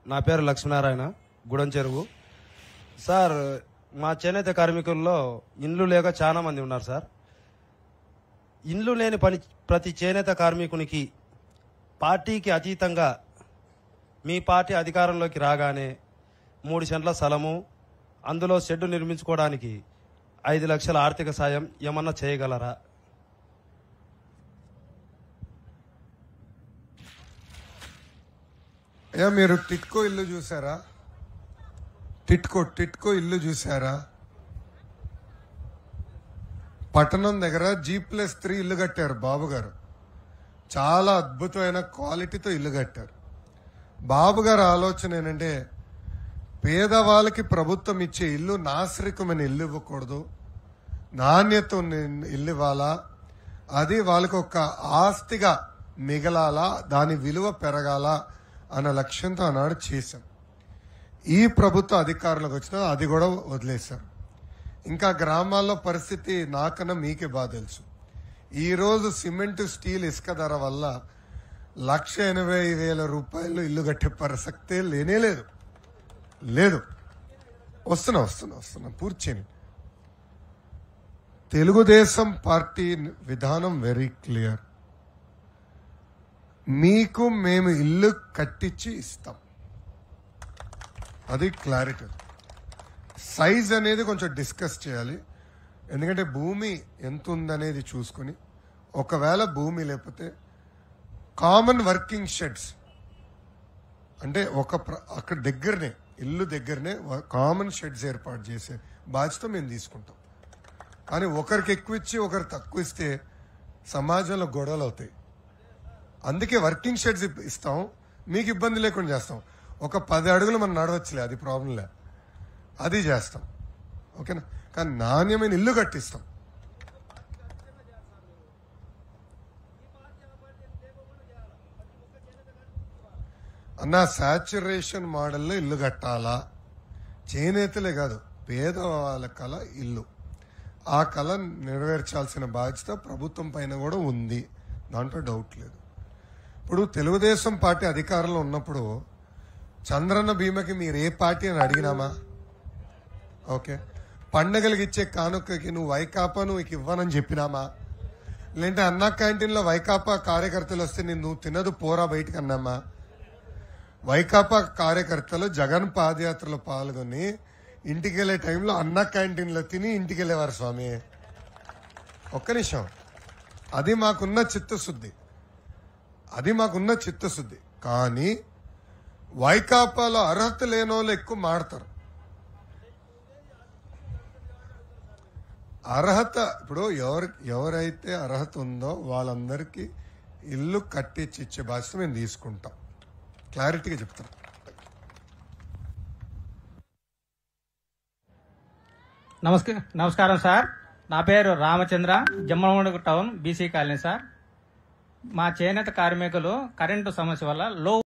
నా పేరు లక్ష్మీనారాయణ గుడం చెరువు సార్ మా చేనేత కార్మికుల్లో ఇండ్లు లేక చాలా మంది ఉన్నారు సార్ ఇండ్లు లేని పని ప్రతి చేనేత కార్మికునికి పార్టీకి అతీతంగా మీ పార్టీ అధికారంలోకి రాగానే మూడు సెంట్ల స్థలము అందులో షెడ్డు నిర్మించుకోవడానికి ఐదు లక్షల ఆర్థిక సాయం ఏమన్నా చేయగలరా అయ్యా మీరు టిట్కో ఇల్లు చూసారా టిట్కో టిట్కో ఇల్లు చూసారా పట్టణం దగ్గర జీ ప్లస్ త్రీ ఇల్లు కట్టారు బాబు గారు చాలా అద్భుతమైన క్వాలిటీతో ఇల్లు కట్టారు బాబు గారి ఆలోచన ఏంటంటే పేదవాళ్ళకి ప్రభుత్వం ఇచ్చే ఇల్లు నాశరికమైన ఇల్లు ఇవ్వకూడదు నాణ్యత ఉన్న ఇల్లు ఇవ్వాలా అది వాళ్ళకి ఒక ఆస్తిగా మిగలాలా దాని విలువ పెరగాల అన్న లక్ష్యంతో ఆనాడు చేశాం ఈ ప్రభుత్వ అధికారంలోకి వచ్చిన అది కూడా వదిలేశారు ఇంకా గ్రామాల్లో పరిస్థితి నాకన్నా మీకే బాగా తెలుసు ఈ రోజు సిమెంట్ స్టీల్ ఇసుక ధర వల్ల లక్ష ఎనభై వేల రూపాయలు ఇల్లు కట్టే ప్రసక్తే లేనే లేదు లేదు వస్తున్నా వస్తున్నా వస్తున్నా పూర్తి చేయండి తెలుగుదేశం పార్టీ విధానం వెరీ క్లియర్ మీకు మేము ఇల్లు కట్టించి ఇస్తాం అది క్లారిటీ సైజ్ అనేది కొంచెం డిస్కస్ చేయాలి ఎందుకంటే భూమి ఎంత ఉందనేది చూసుకుని ఒకవేళ భూమి లేకపోతే కామన్ వర్కింగ్ షెడ్స్ అంటే ఒక ప్ర- అక్కడ దగ్గరనే ఇల్లు దగ్గరనే కామన్ షెడ్స్ ఏర్పాటు చేసే బాధ్యత మేము తీసుకుంటాం కానీ ఒకరికి ఎక్కువ ఇచ్చి ఒకరు తక్కువ ఇస్తే సమాజంలో గొడవలు అవుతాయి అందుకే వర్కింగ్ షెడ్స్ ఇప్- ఇస్తాం మీకు ఇబ్బంది లేకుండా చేస్తాం ఒక పది అడుగులు మనం నడవచ్చులే అది ప్రాబ్లం లే అది చేస్తాం ఓకేనా కానీ నాణ్యమైన ఇల్లు కట్టిస్తాం అన్న సాచురేషన్ మోడల్లో ఇల్లు కట్టాలా చేనేతలే కాదు పేదవాళ్ళ కళ ఇల్లు ఆ కళ నెరవేర్చాల్సిన బాధ్యత ప్రభుత్వం పైన కూడా ఉంది దాంట్లో డౌట్ లేదు ఇప్పుడు తెలుగుదేశం పార్టీ అధికారంలో ఉన్నప్పుడు చంద్రన్న బీమకి మీరు ఏ పార్టీ అని అడిగినామా ఓకే పండగలకి ఇచ్చే కానుకకి నువ్వు వైకాపా నువ్వు ఇక ఇవ్వనని చెప్పినామా లేదంటే అన్నా క్యాంటీన్లో వైకాపా కార్యకర్తలు వస్తే నేను నువ్వు తినదు పోరా బయటకు అన్నామా వైకాపా కార్యకర్తలు జగన్ పాదయాత్రలో పాల్గొని ఇంటికి వెళ్ళే టైంలో అన్న క్యాంటీన్లో తిని ఇంటికి వెళ్ళేవారు స్వామి ఒక్క నిమిషం అది మాకున్న చిత్తశుద్ధి అది మాకున్న చిత్తశుద్ధి కానీ వైకాపాలో అర్హత లేని వాళ్ళు ఎక్కువ మాడతారు అర్హత ఇప్పుడు ఎవరు ఎవరైతే అర్హత ఉందో వాళ్ళందరికీ ఇల్లు కట్టించి ఇచ్చే బాధ్యత మేము తీసుకుంటాం క్లారిటీగా చెప్తాం నమస్క నమస్కారం సార్ నా పేరు Ramachandra Jammalamadugu town BC colony sir మా చేనేత కార్మికులు కరెంటు సమస్య వల్ల లో